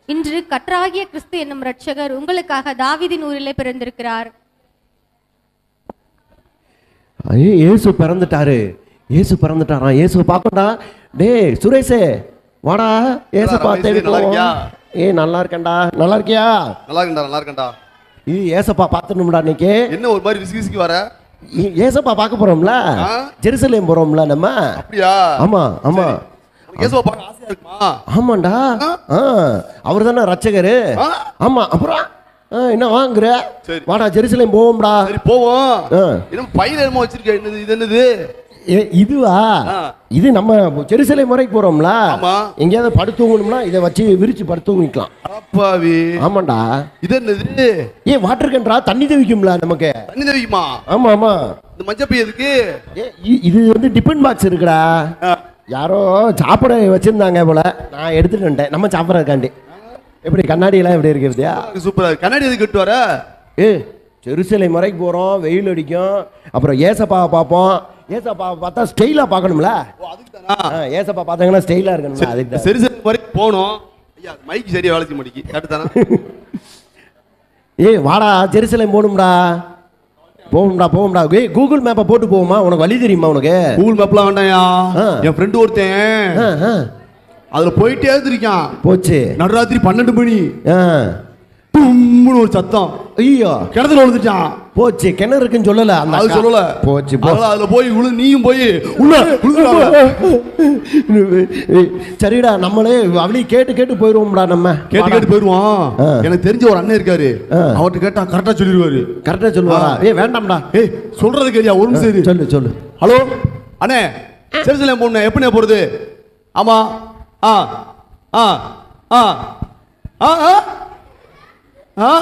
இன்று கர்த்தராகிய கிறிஸ்து என்னும் இரட்சகர் உங்களுக்காக தாவீதின் ஊரிலே பிறந்திருக்கிறார் ஐயே, இயேசு பிறந்துட்டாரு இயேசு பிறந்துட்டாராம் இயேசு பார்க்கண்டா டேய் சுரேஷே வாடா இயேசு ரமேஷ், பார்த்தே நல்லா இருக்கியா? ஏய் நல்லா இருக்கேன்டா நல்லா இருக்கியா நல்லா இருக்கேன்டா நல்லா இருக்கேன்டா இது ஏசப்பா பார்த்துணும்டா இன்னைக்கு என்ன ஒரு மாதிரி விசிகி விசிகி வர ஏ- ஏசப்பா பார்க்க போறோம்ல ஆ? ஜெருசலேம் போறோம்ல நம்ம அப்படியா ஆமா ஆமா உனக்கு இயேசுவை பார்க்க ஆசையா இருக்குமா ஆமாண்டா ஆ அவர் தானே ரட்சகரு ஆ? ஆமா அப்புறம் ஆ, என்ன வாங்குற சரி. வாடா ஜெருசலேம் போவோம்டா சரி போவோம் ஆ. என்ன பையில என்னமோ வச்சிருக்க என்னது இது என்னது ஏ இதுவா ஆ. இது நம்ம ஜெருசலேம் வரைக்கும் போறோம்ல ஆமா. எங்கேயாவது படுத்தூங்கணும்னா இதை வச்சு விரிச்சு படுத்தூங்கிக்கலாம் அப்பாவி ஆமாண்டா இது என்னது ஏன் வாட்டர் கன்றா தண்ணி தவிக்கும்ல நமக்கு தண்ணி தவிக்குமா ஆமா ஆமா இந்த மஞ்சள் பை எதுக்கு ஏ, இ- இது வந்து டிஃபன் பாக்ஸ் இருக்குடா ஆ. யாரோ சாப்பிட வச்சிருந்தாங்க போல நான் எடுத்துட்டு வந்துட்டேன் நம்ம சாப்பிட்றதுக்காண்டி எப்படி கண்ணாடியெல்லாம் எப்படி இருக்கிறதுயா சூப்பரா இருக்கு. கண்ணாடி எதுக்கு கட்டு வர ஏ ஜெருசலேம் வரைக்கும் போகிறோம் வெயில் அடிக்கும் அப்புறம் ஏசப்பாவை பார்ப்போம் ஏசப்பாவை பார்த்தா ஸ்டைலாக பார்க்கணும்ல ஓ அதுக்கு தானா ஆ, ஏசப்பா பார்த்தாங்கன்னா ஸ்டைலாக இருக்கணும்ல அதுக்கு தான். சரி சரி வரைக்கும் போனோம் ஐயா மைக்கு சரியா வேலை செய்ய மாட்டேங்கி கரெக்ட் தானே ஏய் வாடா ஜெருசலேம் போகணும்டா போகும்டா போகும்டா ஏய் கூகுள் மேப்பை போட்டு போவோமா உனக்கு வழி தெரியுமா உனக்கு கூகுள் மேப்லாம் வேண்டாம்யா ஆ. என் ஃப்ரெண்டு ஒருத்தன் ஆ, ஆ, அதுல போயிட்டே இருக்கான் போச்சு நடுராத்திரி பன்னெண்டு மணி ஆ தும்முன்னு ஒரு சத்தம் ஐயோ கிணத்துல விழுந்துட்டான் போச்சு கிணறு இருக்குன்னு சொல்லல அந்த அது அக்கா. சொல்லல போச்சு போ அதனால அதுல போய் விழு நீயும் போய் உள்ள விழுந்துடாத. சரிடா நம்மளே அவளையும் கேட்டு கேட்டு போயிருவோம்டா நம்ம கேட்டு கேட்டு போயிருவான் ஆ. எனக்கு தெரிஞ்ச ஒரு அண்ணன் இருக்காரு ஆ. அவர்கிட்ட கேட்டா கரெக்டா சொல்லிடுவாரு கரெக்டா சொல்லுவாரா ஏய் வேண்டாம்டா ஏய் சொல்றது கேளியா ஒரு நிமிஷம் இரு. சொல்லு சொல்லு ஹலோ அண்ணே செருசலேம் போன எப்படிண்ணே போறது ஆமா ஆ ஆ ஆ ஆ ஆ ஆ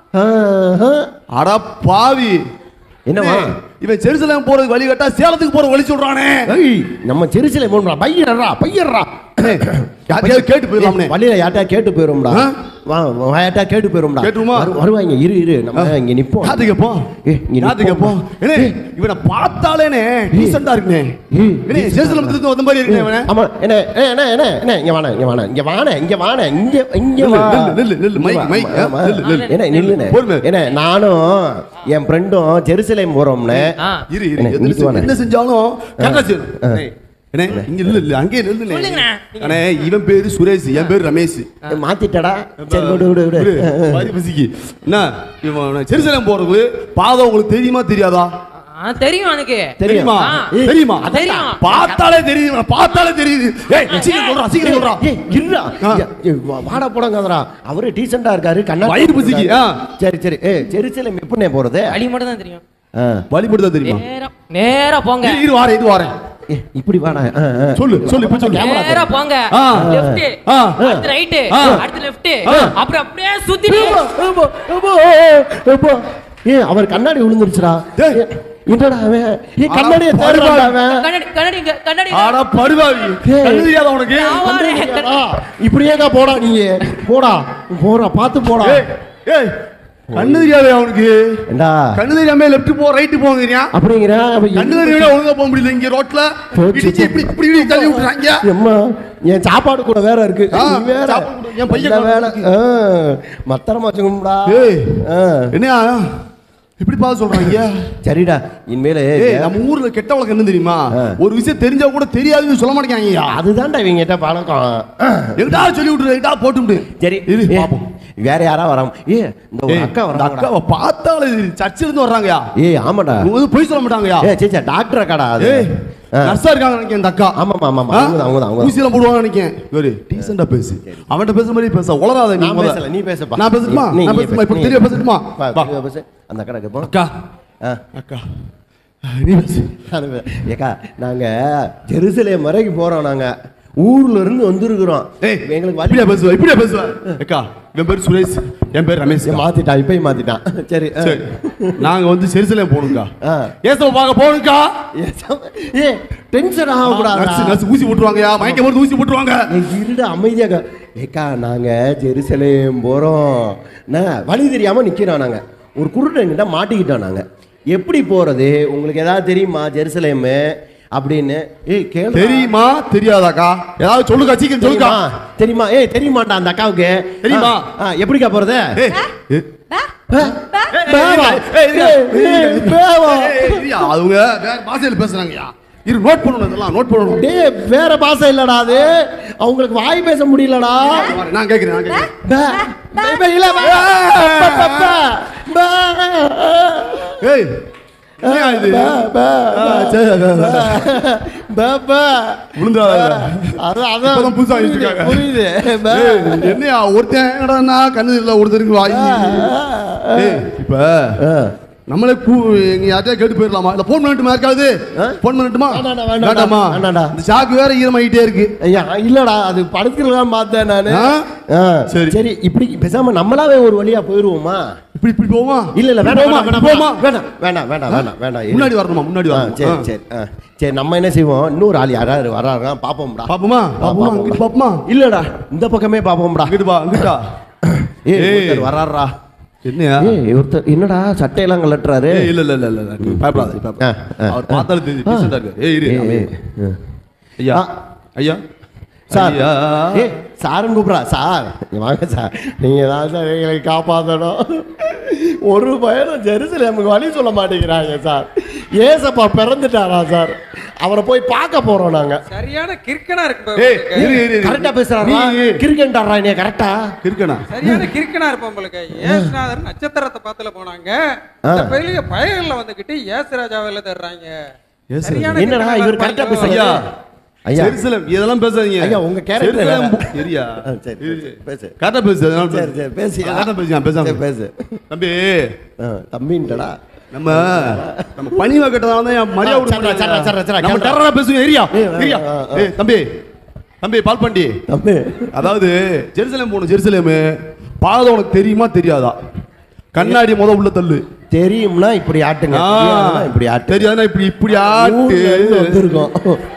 ஆஹா. அட பாவி என்னவா? அண்ணே, இவன் செருசலேம் போறது வழி கட்டா சேலத்துக்கு போற வழி சொல்றானே ஏய் நம்ம திருச்சியில போகணும்டா பையன்டா பையன்டா யாரையாவது கேட்டு போயிடலாம்னே வழியில யார்ட்டா கேட்டு போயிரும்டா ஆ? வா வா, யார்ட்டா கேட்டு போயிரும்டா கேட்டுருமா? வரு- வருவாங்க இரு இரு நம்ம இங்க நிப்போம் யாத்து கேப்போம் ஏய், இங்க யாத்து நிப்போம். கேப்போம் ஏனே இவனை பார்த்தாலேனே டீசெண்டா இருக்குனே ஏய், ஏனே செருசலேம் திருத்த வந்த மாதிரி இருக்குனே இவனே ஆமா என்ன ஏ, என்ன என்ன என்ன இங்க வாணே இங்க வாணே இங்க வாணே இங்க வாணே இங்க இங்க நில்லு, வா நில்லு, நில்லு, நில்லு, மைக், இங்க வா, மைக், ஆமா, நில்லு, நில்லு. என்ன நில்லுனே பொறுமை. என்ன நானும் என் ஃப்ரெண்டும் ஜெருசலேம் போறோம்னு ஆ இரு இரு என்ன, எது இங்கிட்டு செஞ்சு- வாண்ணே. என்ன செஞ்சாலும் கரெக்டா செய்யணும் ஏய், அண்ணே, இங்க இல்ல இல்ல அங்கே நில்லுனே சொல்லுங்கண்ணே. அண்ணே இவன் பேரு சுரேஷ் என் பேரு ரமேஷ் மாத்திட்டடா சரி விடு விடு விடு இரு, வாரி பசிக்கு என்ன இவன் செருசலேம் போறது பாதை உங்களுக்கு தெரியுமா தெரியாதா ஆ, தெரியும் எனக்கு தெரியுமா ஆ. தெரியுமா தெரியும். பார்த்தாலே தெரியுது பார்த்தாலே தெரியுது ஏய் சீக்கிரம் சொல்றா சீக்கிரம் சொல்றா ஏய், இருடா. ஆ. ஏய், ஏய், வா- வாடா போடாங்கறா அவரு டீசெண்டா இருக்காரு கண்ணா வயிறு பசிக்கு, ஆ. சரி சரி ஏய் ஜெருசலேம் எப்படிண்ணே போறது வழி மட்டும் தான் தெரியும் ஆ. வழிபட்டு தான் தெரியுமா நேரா நேரா போங்க இரு, இரு வாரேன் இது வாரேன் ஏய், இப்படி வாடா ஆ, ஆ. சொல்லு சொல்லு இப்ப சொல்லு கேமரா நேரா போங்க ஆ. லெஃப்ட் ஆ. அடுத்து ரைட் ஆ. அடுத்து லெஃப்ட் ஆ. அப்புறம் அப்படியே சுத்திட்டு ஏப்பா, ஏப்பா, ஏப்பா, ஏப்பா. ஏய் அவர் கண்ணாடி விழுந்துருச்சுடா டேய். ஏய், என்னடா அவன் ஏய் கண்ணாடியை அட, தேடுறான்டா படுவா. அவன் கண்ணாடி கண்ணாடி இங்க, கண்ணாடி இங்க. ஆடா படுவாவி ஏய். கண்ணு தெரியாதா உனக்கு நான் வாரேன். கண்ணாடியா? இப்படியே தான் போடா நீ போடா போடா பார்த்து போடா ஏய் ஏய் கண்ணு தெரியாதே அவனுக்கு ஏண்டா கண்ணு தெரியாம லெஃப்ட் போ ரைட் போங்கறியா அப்படிங்கிற அப்ப கண்ணு என்ன- தெரியாம ஒழுங்கா போக முடியல இங்க ரோட்ல போச்சு. இடிச்சு இப்படி இப்படி இப்படி தள்ளி விட்டுறாங்க எம்மா என் சாப்பாடு கூட வேற இருக்கு ஆ, நீ வேற சாப்பாடு கூட, என் பையன் நல்ல கூட வேலை இருக்கு. ஆ, மத்தரமா வச்சுக்கோம்டா ஏய். ஆ, என்னையா இப்படி பார்த்து சொல்றாங்க சரிடா இனிமேல ஏய் நம்ம ஊர்ல கெட்ட வழக்கம் என்ன தெரியுமா ஆ. ஒரு விஷயம் தெரிஞ்சா கூட தெரியாதுன்னு சொல்ல மாட்டேங்கிறாங்கய்யா அதுதான்டா இவங்க கிட்ட பழக்கம் எங்கிட்டா சொல்லி விட்டுரு எங்கிட்டா போட்டு விடு சரி இரு ஏ, பாப்போம் வேற யாரா வராம ஏ இந்த ஒரு ஏய், அக்கா இந்த வராங்கடா அக்காவை பார்த்தாலே சர்ச்சில் இருந்து வர்றாங்கயா ஏய் ஆமாடா இவங்க வந்து பொய் சொல்ல மாட்டாங்கயா ஏ சே சே டாக்டர் அக்காடா அது ஏய் ஆ. நர்ஸா இருக்காங்க நினைக்கிறேன் இந்த அக்கா ஆமாமா ஆமாமா ஆ? அவங்க அவங்க அவங்க ஊசியெல்லாம் போடுவாங்க நினைக்கிறேன் இவரு டீசெண்டா பேசு அவன்கிட்ட பேசுற மாதிரி பேச உளராத நீ நான் முத. பேசல நீ பேசப்பா நான் பேசட்டுமா நீ- நான் நீ பேசட்டுமா இப்ப நீ- தெரிய பேசட்டுமா வா, வா. தெளிவா பேசு அந்த அக்கா கேப்போம் அக்கா ஆ அக்கா நீ பேசு அது ஏக்கா நாங்க ஜெருசலேம் வரைக்கும் போறோம் நாங்க ஊர்ல இருந்து வந்திருக்கிறோம் ஏய் எங்களுக்கு வழி இப்படியா பேசுவ இப்படியா பேசுவ அக்கா இவன் பேர் சுரேஷ் என் பேர் ரமேஷ் ஏய், மாத்திட்டான் இப்பயும் மாத்திட்டான் சரி ஆ. சரி நாங்க வந்து செருசலேம் போகணும்க்கா ஆ. ஏசவ பார்க்க போகணும்க்கா ஏ டென்ஷன் ஆகக்கூடாது நர்ஸ் நர்ஸ் ஊசி போட்டுருவாங்கயா மயக்க போட்டு ஊசி போட்டுருவாங்க இருட அமைதியாக ஏக்கா நாங்க ஜெருசலேம் போறோம் நான் வழி தெரியாம நிக்கிறோம் நாங்க ஒரு குருடன்கிட்ட மாட்டிக்கிட்டோம் நாங்க எப்படி போறது உங்களுக்கு ஏதாவது தெரியுமா ஜெருசலேமு அப்படின்னு ஏய் கேளு தெரியுமா தெரியாதாக்கா ஏதாவது சொல்லுக்கா சீக்கிரம் சொல்லுக்கா தெரியுமா தெரியுமா ஏய் தெரியுமாண்டா அந்த அக்காவுக்கு தெரியுமா? ஆ, ஆ, எப்படிக்கா போறது ஏய், ஏய், பா, பே- பா. பேவா? ஏய், இருங்க. ஏய், ஏய், பேவா? ஏய், இருயா, அவங்க வேற பாஷையில பேசுறாங்கயா இரு நோட் பண்ணணும் இதெல்லாம் நோட் பண்ணணும் டேய் வேற பாஷை இல்லடா அது அவங்களுக்கு வாய் பேச முடியலடா நான் கேக்குறேன் நான் கேக்குறேன் பே, பே, பே, இல்ல, பே, பே, பே, பே, பே. ஏய் என்னய்யா இது பே, பே, ஆ, சரி, பே, பே. பே, பே. விழுந்துடாத. அது அதான் இப்பதான் புதுசா வச்சிருக்காங்க. புரியுது பே. ஏய், என்னய்யா ஒருத்தன் என்னடா கண்ணு இல்ல ஒருத்தருக்கு வாய் ஏய் இப்ப ஆ. நம்மளே கூ எங்க யார்ட்டயா கேட்டு போயிடலாமா இல்ல போன் பண்ணட்டுமா யாருக்காவது ஆ? போன் பண்ணட்டுமா வேண்டாம்டா, வேண்டாம்டா. வேண்டாமா வேண்டாம்டா. இந்த சாக்கு வேற ஈரமாயிட்டே இருக்கு ஐயா இல்லடா அது படுத்துக்கலாம் பார்த்தேன் நானு ஆ? ஆ, சரி. சரி இப்படி பேசாம நம்மளாவே ஒரு வழியா போயிருவோமா இப்படி இப்படி போமா இல்ல இல்ல வேண்டாம் போமா வேண்டாம் போமா வேண்டாம் வேண்டாம் வேண்டாம் வேண்டாம் வேண்டாம் இரு. முன்னாடி வரணுமா முன்னாடி ஆ, வரணும் சரி ஆ. சரி ஆ. சரி நம்ம என்ன செய்வோம் இன்னொரு ஆள் யாராவது வர்றாங்க பாப்போம்டா பாப்போமா பாப்போமா இங்கிட்டு பாப்போமா இல்லடா இந்த பக்கமே பாப்போம்டா இங்கிட்டு பா இங்கிட்டா ஏய் ஏய். ஒருத்தர் வர்றாரா என்னையா ஏய் ஒருத்தர் என்னடா சட்டையெல்லாம் கலட்டுறாரு ஏய் இல்ல இல்ல இல்ல இல்ல நீ பயப்படாத நீ பயப்படாத. ஆ, ஆ, அவர் பார்த்தாலும் தெரிஞ்சு ஆ. டீசெண்டா இருக்காரு ஏய் இரு ஏய், அமைதி. ஏய், ஆ. ஐயா ஆ. ஐயா சார் ஐயா. ஏய் சாருன்னு கூப்பிட்றா சார் இங்க வாங்க சார் நீங்க தான் சார் எங்களை காப்பாற்றணும் ஒரு பயணம் ஜெருசலேமுக்கு வழி சொல்ல மாட்டேங்கிறாங்க சார் ஏசப்பா பிறந்துட்டாரா சார் அவரை போய் பார்க்க போறோம் நாங்க சரியான கிறுக்கனா இருக்கு ஏய் உங்களுக்கு. இரு இரு இரு. கரெக்டா பேசுறாரா நீ கிரிக்கெண்டாரா நீ கரெக்டா இருக்கனா சரியான கிறுக்கனா இருப்போம் உங்களுக்கு ஏசுநாதர் நட்சத்திரத்தை பார்த்துல போனாங்க இந்த பெரிய பயங்கள்ல வந்துகிட்டு ஏசுராஜாவில தர்றாங்க ஏசு சரியான என்னடா கிறுக்கனா இவர் இருப்பாங்க. கரெக்டா பேசுறாரு ஐயா ஐயா ஜெருசலேம் இதெல்லாம் பேசாதீங்க ஐயா, உங்க character ஜெருசலேம் வேற. போ- சரியா ஆ, சரி, இரு. சரி, பேசு. கரெக்டா பேசு அதனால சரி சரி பேசி கரெக்டா பேசியா பேசாம சரி, பேசு தம்பி ஆ, தம்பின்ட்டடா நம்ம நம்ம பணிவா கட்டதால தான் என் மரியாதை ஆ, சரிடா, சரிடா, சரிடா, சரிடா, நம்ம கேளுடா. டெரரா பேசுங்க ஏரியா ஏய், ஏரியா ஆ, ஆ. ஏய் தம்பி தம்பி பால் பாண்டி தம்பி அதாவது ஜெருசலேம் போகணும் ஜெருசலேம் பாதம் உனக்கு தெரியுமா தெரியாதா கண்ணாடி முத உள்ள தள்ளு தெரியும்னா இப்படி ஆட்டுங்க ஆ, தெரியாதுன்னா இப்படி ஆட்டு தெரியாதுன்னா இப்படி இப்படி ஆட்டு ஊர்ல இருந்து வந்திருக்கோம்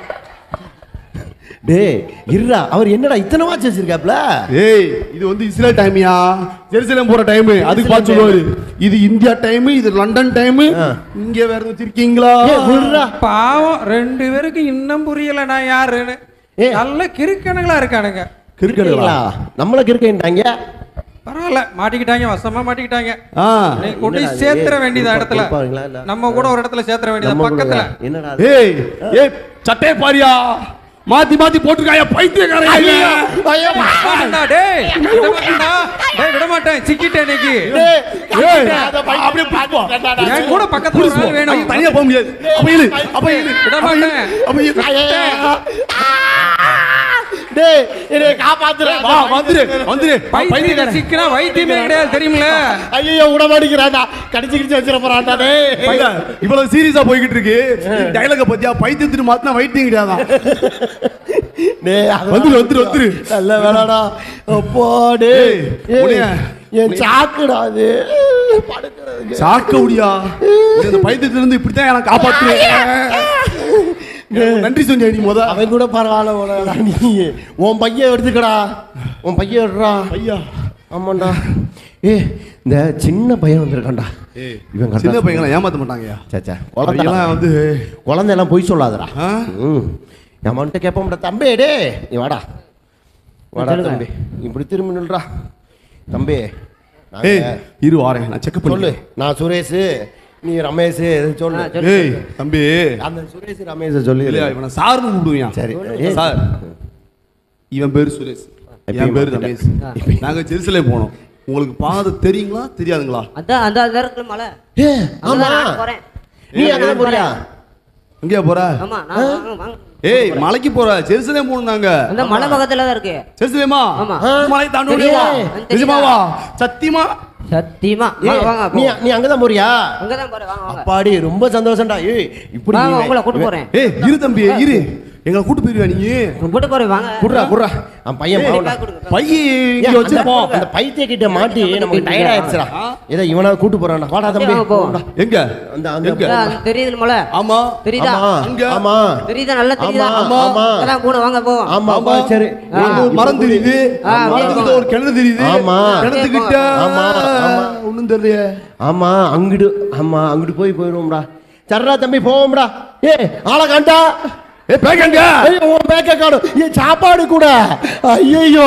டேய் இருடா அவர் என்னடா இத்தனை வாட்ச் வச்சிருக்காப்ல ஏய் இது வந்து இஸ்ரேல் டைமியா ஜெருசலேம் போற டைம் அதுக்கு பார்த்து சொல்லுவாரு இது இந்தியா டைம் இது லண்டன் டைம் ஆ. இங்க வேற வச்சிருக்கீங்களா ஏய், விடுடா பாவம் ரெண்டு பேருக்கு இன்னும் புரியல நான் யாருன்னு ஏய். நல்ல கிறுக்கனுங்களா இருக்கானுங்க கிறுக்கணுங்களா நம்மள கிறுக்கின்றாங்க பரவாயில்ல மாட்டிக்கிட்டாங்க வசமா மாட்டிக்கிட்டாங்க ஆ நீ கொண்டு என்னடா போய் இது? சேர்த்துற ஏய், வேண்டியது கொடுப்பா- இடத்துல கொடுப்பாங்களா இல்ல? நம்ம கூட ஒரு இடத்துல சேர்த்துற வேண்டியது நம்ம பக்கத்துல கூட- என்னடா அது? ஏய் ஏய் சட்டையை பாரியா மாத்தி மாத்தி போட்டுருக்காயா பைத்தியக்காரன் ஐயோ, ஐயோ, விடமாட்டேன்டா, டேய் விட மாட்டேன்டா டேய் விட மாட்டேன் சிக்கிட்டேன் இன்னைக்கு டேய், ஏய், அதை பைத்தியம் அப்படியே புடிச்சுப்போ. என் கூட பக்கத்துல ஒரு ஆள் வேணும் ஐயோ, தனியா போக முடியாது அப்ப இழு அப்ப இழு விட மாட்டேன் அப்ப இழு ஐயோ. டேய் என்னை காப்பாத்துறா வா வந்துரு வந்துரு பைத்தியம் பைத்தியக்காரன் சிக்கினா வைத்தியமே கிடையாது தெரியுமில ஐயோ விட மாட்டேங்கிறாடா கடிச்சு கிடிச்சு வச்சிட போறான்டா டேய் பையன், இவ்வளவு சீரியஸா போய்கிட்டு இருக்கு டைலாக பத்தியா பைத்தியத்துக்கு மாத்தினா வைத்தியம் கிடையாதான் டேய் அதெல்லாம் வந்துரு, வந்துரு, வந்துரு. நல்ல வேலைடா அப்பா டேய் ஏய், ஏய், உன்னைய- என் சாக்குடா அது படுக்கிறதுக்கு சாக்க முடியா இந்த பைத்தியத்துல இருந்து இப்படித்தான் எனக்கு காப்பாத்துறேன் நன்றி சொன்னியா நீ முத அவன் கூட பரவாயில்ல உனடா நீ உன் பையன் எடுத்துக்கடா உன் பையன் எடுறா ஐயா ஆமாண்டா ஏ இந்த சின்ன பையன் வந்திருக்கான்டா இவன் சின்ன கரெக்டா பையனை ஏமாத்த மாட்டாங்கயா சேச்சா பையன்லாம் வந்து குழந்தையெல்லாம் பொய் சொல்லாதடா ஆ? ம் நம்மன்ட்ட கேட்போம்டா தம்பி டே நீ வாடா வாடா தம்பி இப்படி திரும்பி நில்றா தம்பி நாங்க- ஏய் இரு வாரேன் நான் செக் சொல்லு பண்ணு நான் சுரேஷ் நீ ரமேஷ் சொல்லு ஏய் தம்பி அந்த சுரேஷ் ரமேஷ் சொல்லு இல்லையா இவனை சார்னு கூப்பிடுவியா சரி. சார் இவன் பேரு சுரேஷ் என் பேரு ரமேஷ் நாங்க ஜெருசலேம் போனோம் உங்களுக்கு பாதை தெரியுங்களா தெரியாதுங்களா அதான் அந்த அதான் இருக்கு மலை ஏ ஆமா அங்கதான் நான் போறேன் நீ அங்க போறியா எங்கேயா போற ஆமா நான் வாங்க, வாங்க. ஏய் மலைக்கு போற ஜெருசலேம் போகணும் நாங்க அந்த மலை பக்கத்துல தான் இருக்கு ஜெருசலேமா ஆமா. மலை தாண்டி முடியுமா தெரியாது. நிஜமாவா சத்தியமா சத்தியமா ஏய், வாங்க வாங்க நீ போ. நீ அங்கதான் போறியா அங்கதான் போறேன் வாங்க வாங்க அப்பாடி ரொம்ப சந்தோஷம்டா ஏய் இப்படி வாங்க நீ- உங்களை கூட்டு போறேன் ஏய் இரு தம்பி இரு எங்களை கூட்டு போயிருவா நீ கூட்டு போறேன் வாங்க குடுறா குடுறா அவன் பையன் ஏய், பாவம்டா. கொடுங்க. பைய ஏய், இங்க அந்த- வச்சிருப்போம் அந்த பைத்திய கிட்ட மாட்டி நமக்கு இங்க டயர்ட் ஆயிடுச்சுடா ஆ? ஏதோ இவனா கூட்டு போறான்டா வாடா தம்பி வாங்க, போவோம். போடா. எங்க அந்த அந்த எங்க? அதான், அது தெரியுது மலை ஆமா தெரியுதா ஆமா அங்க? ஆமா தெரியுதா நல்லா தெரியுதா ஆமா, ஆமா. அதான் கூட வாங்க போ ஆமா ஆமா சரி ஆ. வந்து ஒரு மரம் தெரியுது ஆ, அப்படியே மரத்துக்கிட்ட ஒரு கிணறு தெரியுது ஆமா. கிணத்துக்கிட்ட ஆமா, ஆமா. ஒண்ணும் தெரியலையே ஆமா அங்கிட்டு ஆமா அங்கிட்டு போய் போயிடுவோம்டா சர்ரா தம்பி போவோம்டா ஏ ஆளை காண்டா ஏ பேக்கங்க ஐயோ உன் பேக்க காணும் என் சாப்பாடு கூட ஐயோ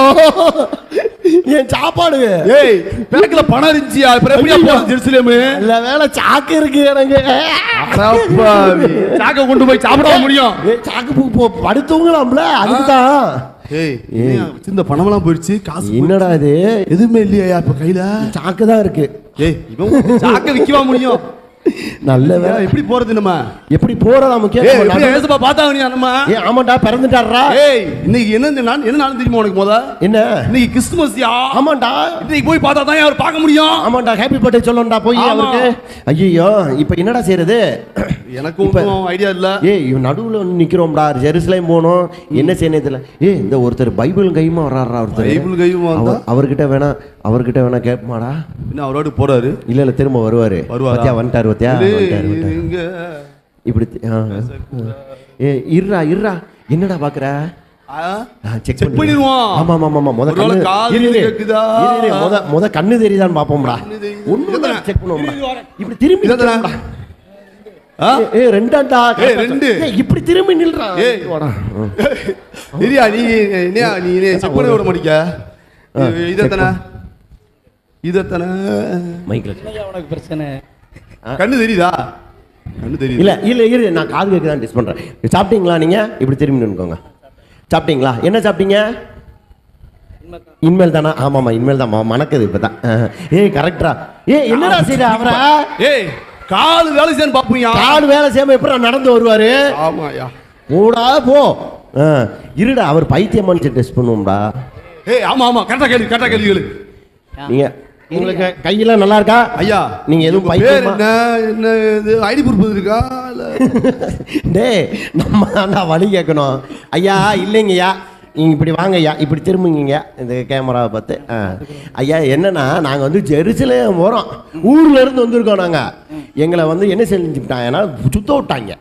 என் சாப்பாடு ஏய் பேக்ல பணம் இருந்துச்சியா அப்புறம் எப்படியா ஐயையோ. போறது ஜெருசலேமு நல்ல வேலை சாக்கு இருக்கு எனக்கு அடப்பாவி. சாக்க கொண்டு போய் சாப்பிட முடியும் ஏய், சாக்கு பூ போ படுத்துங்களாம்ல அதுக்கு தான் ஏய் என்னையா, வச்சிருந்த பணமெல்லாம் போயிடுச்சு காசு என்னடா இது எதுவுமே இல்லையா இப்ப கையில சாக்கு தான் இருக்கு ஏய் இவன் சாக்க விக்கவா முடியும் நல்ல ஏய், வேலை எப்படி போறது நம்ம எப்படி போறதா முக்கியம் ஏய் எப்படி ஏசப்பா பார்த்தாங்க நீ நம்ம ஏ ஆமாண்டா பிறந்துட்டாரா ஏய் இன்னைக்கு என்ன இந்த நாள் என்ன நாள் தெரியுமா உனக்கு முத என்ன இன்னைக்கு கிறிஸ்துமஸ்யா ஆமாண்டா இன்னைக்கு போய் பார்த்தா தான் அவர் பார்க்க முடியும் ஆமாண்டா ஹாப்பி பர்த்டே சொல்லணும்டா போய் ஆமா. அவருக்கு ஐயோ இப்போ என்னடா செய்யறது எனக்கு ஒன்றும் ஐடியா இல்ல ஏய் இவன் நடுவுல வந்து நிக்கிறோம்டா ஜெருசலேம் போகணும் என்ன செய்யணும் இதுல ஏய் இந்த ஒருத்தர் பைபிள் கையுமா வர்றாரா ஒருத்தர் பைபிள் கையுமா வந்தா? அவர்- அவர்கிட்ட வேணா அவர்கிட்ட வேணா கேட்பமாடா என்ன அவரோட போறாரு இல்ல இல்ல திரும்ப வருவாரு வருவாரா? பத்தியா வந்துட்டாரு பத்தியா இது- வந்துட்டாரு, இது வந்துட்டாரு. இங்க இப்படி தி- ஆ, ஆ. ஏ இருடா இருடா என்னடா பாக்குற செக் செக் பண்ணிடுவோம் ஆமா ஆமா ஆமா முத ஒருவேளை கண்ணு காது இரு, இரு. கேக்குதா? இரு, இரு. முத முத கண்ணு தெரியுதான்னு பாப்போம்டா கண்ணு தெரியுது. ஒண்ணு இதானே? செக் பண்ணுவோம்டா இப்படி திரும்பி இதானே? நிக்கிறோம்டா. ஆ? ஏய், ஏய் ரெண்டாண்டா ஏய், ரெண்டு. ஏய், இப்படி திரும்பி நில்றா ஏய். வாடா ம். சரியா நீ என்னையா நீ செக் பண்ண விட மாட்டிக்க ஆ, இதத்தன இதத்தன மைக்ல உனக்கு பிரச்சனை கண்ணு தெரியுதா கண்ணு தெரியுது இல்ல இல்ல இரு நான் காது கேட்க தான் டெஸ்ட் பண்றேன் சாப்பிட்டீங்களா நீங்க இப்படி திரும்பி நின்னுக்கோங்க சாப்பிட்டீங்களா என்ன சாப்பிட்டீங்க இனிமேல் தானா ஆமாமா இனிமேல் தான் ம- மணக்குது இப்பதான் அஹ். ஏய் கரெக்டா ஏய் என்னடா செய்யற அவரை ஏய் கால் வேலை செய்யணும் பாப்பீங்க காடு வேலை செய்யாம எப்படி நடந்து வருவாரு ஆமாயா கூடா போ அஹ். இருடா அவர் பைத்தியமான்னு டெஸ்ட் பண்ணுவோம்டா ஏய் ஆமா ஆமா கரெக்டா கேள்வி கரெக்டா கேள்வி கேளு நீங்க உங்களுக்கு கையெல்லாம் நல்லா இருக்கா ஐயா நீங்க எதுவும் உங்க பேர் பைத்தியமா என்ன என்ன இது ஐடி ப்ரூஃப் இருக்கா இல்ல டேய் நம்ம தான்டா வழி கேட்கணும் ஐயா இல்லைங்கய்யா நீங்க இப்படி வாங்க ஐயா இப்படி திரும்புங்க இந்த கேமராவை பார்த்து ஆ. ஐயா என்னன்னா நாங்க வந்து ஜெருசலேம் போறோம் ஊர்ல இருந்து வந்திருக்கோம் நாங்க எங்களை வந்து என்ன செஞ்சுட்டாங்கன்னா சுத்த விட்டாங்க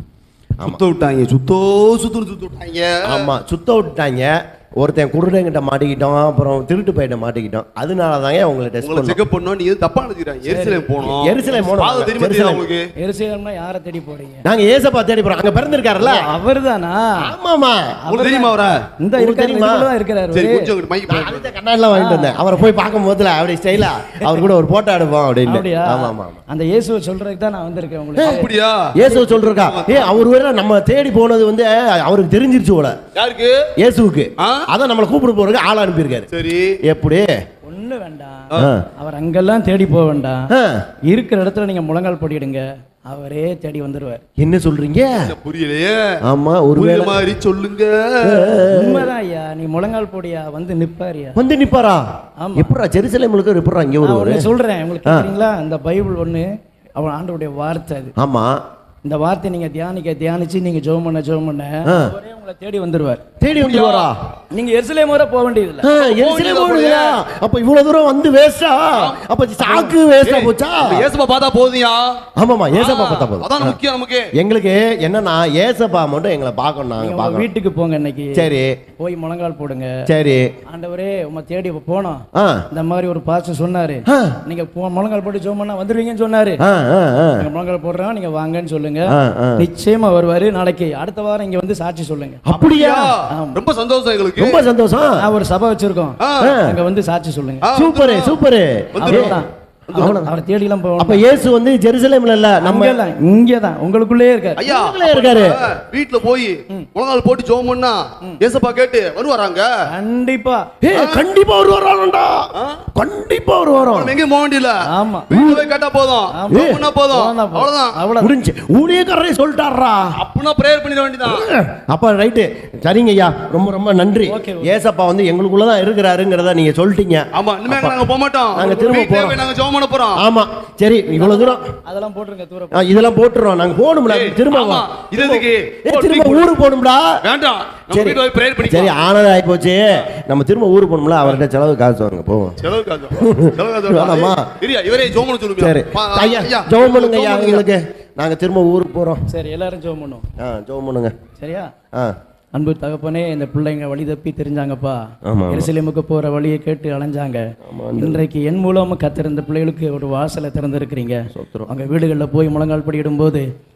ஆமா சுத்த விட்டாங்க சுத்தோ சுத்து சுத்த விட்டாங்க ஆமா சுத்த விட்டாங்க ஒருத்தன் குருடங்கிட்ட மாட்டிக்கிட்டோம் அப்புறம் திருட்டு பையிட்ட மாட்டிக்கிட்டோம் அதனால தாங்க உங்களை டெஸ்ட் உங்களை பண்ணோம் செக்அப் பண்ணோம் நீ எதுவும் தப்பா நினைச்சுக்கிறாங்க எரிசலேம் போனோம் எருசலேம் போனோம் பாதை நாங்க. தெரியுமா தெரியுதா எருசலேம். உங்களுக்கு எரிசேகம்னா யாரை தேடி போறீங்க நாங்க ஏசப்பா தேடி போறோம் அங்க பிறந்திருக்காருல்ல அவர்தானா ஆமாமா உங்களுக்கு தெரியுமா அவரை இந்த உங்களுக்கு இருக்காரு தெரியுமா? தான் இருக்கிறாரு சரி அவரு. கொஞ்சம் இங்கிட்டு மைக் நான் அடுத்த கண்ணாடிலாம் வாங்கிட்டு வந்தேன் அவரை போய் பார்க்கும் போதுல அப்படி ஸ்டைலா அவர் கூட ஒரு போட்டோ எடுப்போம் அப்படின்னு அப்படியா ஆமா ஆமா ஆமா அந்த இயேசுவை சொல்றதுக்கு தான் நான் வந்திருக்கேன் உங்களுக்கு அப்படியா இயேசு சொல்றா ஏ அவர் வேற நம்ம தேடி போனது வந்து அவருக்கு தெரிஞ்சிருச்சு போல யாருக்கு இயேசுவுக்கு ஆ? அதான் நம்மளை கூப்பிட போறதுக்கு ஆள் அனுப்பியிருக்காரு சரி எப்படி ஒண்ணு வேண்டாம் ஆ. அவர் அங்கெல்லாம் தேடி போக வேண்டாம் ஆ. இருக்கிற இடத்துல நீங்க முழங்கால் போட்டிடுங்க அவரே தேடி வந்துருவார் என்ன சொல்றீங்க என்ன புரியலையே ஆமா புரியுற ஒருவேளை மாதிரி சொல்லுங்க உண்மைதான் ஐயா நீ முழங்கால் போடியா வந்து நிப்பாரியா வந்து நிப்பாரா ஆமா. எப்படா ஜெருசலேமுக்கு எப்படா இங்க நான் வருவாரு ஒண்ணு சொல்றேன் உங்களுக்கு கேக்குறீங்களா இந்த பைபிள் ஒண்ணு அவன் ஆண்டவருடைய வார்த்தை அது ஆமா இந்த வார்த்தை நீங்க தியானிக்க தியானிச்சு நீங்க ஜெபம் பண்ண ஜெபம் பண்ண ஆ. அவரே உங்களை தேடி வந்துருவார் தேடி வந்துருவாரா நீங்க எருசலேம் வரை போக வேண்டியதில்லை ஆ, எருசலேம் போகணுங்களா? அப்ப இவ்வளவு தூரம் வந்து வேஸ்டா அப்ப சாக்கு வேஸ்டா போச்சா இப்ப ஏசப்பா பார்த்தா போதுயா ஆமாமா ஏசப்பா பார்த்தா போதும் அதான் முக்கியம் நமக்கு எங்களுக்கு என்னன்னா ஏசப்பா மட்டும் எங்களை பார்க்கணும் நாங்க நீங்க உங்க பார்க்கணும் வீட்டுக்கு போங்க இன்னைக்கு சரி போய் முழங்கால் போடுங்க சரி ஆண்டவரே உங்க தேடி போனோம் ஆ இந்த மாதிரி ஒரு பாஸ்டர் சொன்னாரு ஆ. நீங்க போ- முழங்கால் போட்டு ஜெபம் பண்ணா வந்துருவீங்கன்னு சொன்னாரு ஆ ஆ ஆ நீங்க முழங்கால் போடுறோம் நீங்க வாங்கன்னு சொல்லுங்க ஆ, ஆ. நிச்சயமா வருவாரு நாளைக்கு அடுத்த வாரம் இங்க வந்து சாட்சி சொல்லுங்க அப்படியா ஆமா. ரொம்ப சந்தோஷம் எங்களுக்கு ரொம்ப சந்தோஷம் நான் ஒரு சபை வச்சிருக்கோம் ஆ. அங்க வந்து சாட்சி சொல்லுங்க ஆ, சூப்பரு வந்துருவோம். சூப்பரு அவ்வளவுதான் அவரை தேடி எல்லாம் அப்ப போகணும் இயேசு வந்து ஜெருசலேம்ல இல்ல நம்ம நம்ம எல்லாம் இங்கதான் உங்களுக்குள்ளே இருக்காரு ஐயா வீட்டுல இருக்காரு. அப்ப வீட்டுல போய் முழங்கால் போட்டு ஜோம் பண்ணா ஏசப்பா கேட்டு வருவாராங்க கண்டிப்பா ஏ கண்டிப்பா ஒரு வரான்டா கண்டிப்பா ஒரு வரோம் நம்ம எங்கேயும் போக வேண்டியல ஆமா வீட்டுல போய் கேட்டா போதும் ஆமா. ஜோம் பண்ணா போதும் அவ்வளவுதான் போதும். அவ்வளவுதான் அவ்வளவுதான் முடிஞ்சு ஊழியக்காரரே சொல்லிட்டாரா அப்படின்னா பிரேயர் பண்ணிட வேண்டியதான் அப்ப ரைட்டு சரிங்க ஐயா ரொம்ப ரொம்ப நன்றி ஓகே, ஓகே. ஏசப்பா வந்து எங்களுக்குள்ளதான் இருக்கிறாருங்கிறத நீங்க சொல்லிட்டீங்க ஆமா இனிமே நாங்க போக மாட்டோம் நாங்க திரும்ப வீட்டுலயே போறோம். போய் நாங்க ஜோம் பண்ண போறோம் ஆமா சரி இவ்வளவு தூரம் அதெல்லாம் போட்டுருங்க தூரம் ஆ, இதெல்லாம் போட்டுறோம் நாங்க போகணும்ல ஏய், திரும்ப ஆமா. வா. இது எதுக்கு? ஏய், போ, திரும்ப தூக்கி ஊருக்கு போகணும்டா வேண்டாம் நம்ம சரி வீட்டுல போய் பிரேயர் சரி பண்ணிக்கலாம் ஆனது ஆகி போச்சு நம்ம திரும்ப ஊருக்கு போகணும்ல அவர்கிட்ட செலவு காசு வாங்க போவோம் செலவு காசு செலவு காசு வேணாமா? இரியா இவரே ஜோம் பண்ண சொல்லுங்க சரி பா- ஐயா ஐயா, ஜெபம் பண்ணுங்க ஐயா ஜெபம் பண்ணுங்க. எங்களுக்கு நாங்க திரும்ப ஊருக்கு போறோம் சரி எல்லாரும் ஜெபம் பண்ணுவோம் ஆ ஜெபம் பண்ணுங்க சரியா ஆ அன்பு தகப்பனே இந்த பிள்ளைங்க வழி தப்பி தெரிஞ்சாங்கப்பா ஆமா, ஆமா. எருசலேமுக்கு போற வழியை கேட்டு அலைஞ்சாங்க இன்றைக்கு என் மூலமா கத்திருந்த பிள்ளைகளுக்கு ஒரு வாசலை திறந்திருக்கிறீங்க சோத்திரம். அங்க வீடுகளில் போய் முழங்கால் படியிடும் போது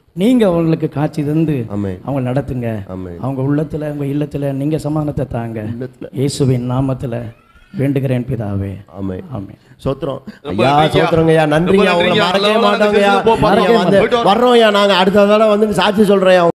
நீங்க அவங்களுக்கு காட்சி தந்து ஆமென். அவங்க நடத்துங்க ஆமென். அவங்க உள்ளத்துல உங்க இல்லத்துல நீங்க சமாதானத்தை தாங்க இயேசுவின் நாமத்துல வேண்டுகிறேன் பிதாவே ஆமென் ஆமென் சோத்திரம் ரொம்ப ஐயா நன்றிங்க. சோத்திரங்கய்யா ரொம்ப நன்றிங்க அவங்கள நன்றிங்க. மறக்கவே நல்லா மாட்டோங்கய்யா வந்து போ, பாருங்க. மறக்கவே வந்து போயிட்டு வரோம். வர்றோம்யா நாங்க அடுத்த தடவை வந்து சாட்சி சொல்றேன்